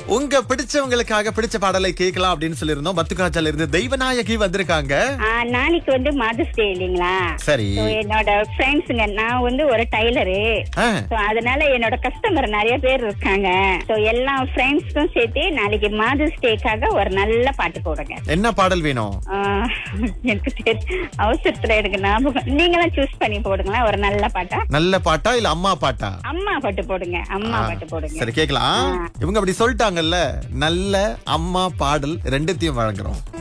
உங்க பிடிச்சவங்களுக்காக பிடிச்ச பாடலை கேட்கலாம் அப்படின்னு சொல்லியிருந்தோம் பத்துக்காச்சால இருந்து தெய்வநாயகி வந்திருக்காங்க ஆ, நாளைக்கு வந்து மதர்ஸ் டே இல்லைங்களா சரி So, என்னோட ஃப்ரெண்ட்ஸுங்க நான் வந்து ஒரு டைலரு ஆ, So, அதனால என்னோட கஸ்டமர் நிறைய பேர் இருக்காங்க சோ எல்லா ஃப்ரெண்ட்ஸ்க்கும் சேர்த்து நாளைக்கு மதர்ஸ் டேக்காக ஒரு நல்ல பாட்டு போடுங்க என்ன பாடல் வேணும் ஆ, எனக்கு தெரி- அவசரத்துல எனக்கு ஞாபகம் நீங்களும் சூஸ் பண்ணி போடுங்களேன் ஒரு நல்ல பாட்டா நல்ல பாட்டா இல்ல அம்மா பாட்டா அம்மா பாட்டு போடுங்க அம்மா பாட்டு போடுங்க சரி கேக்கலாம் இவங்க அப்படி சொல்லிட்டாங்கல்ல நல்ல அம்மா பாடல் ரெண்டுத்தையும் வழங்குறோம்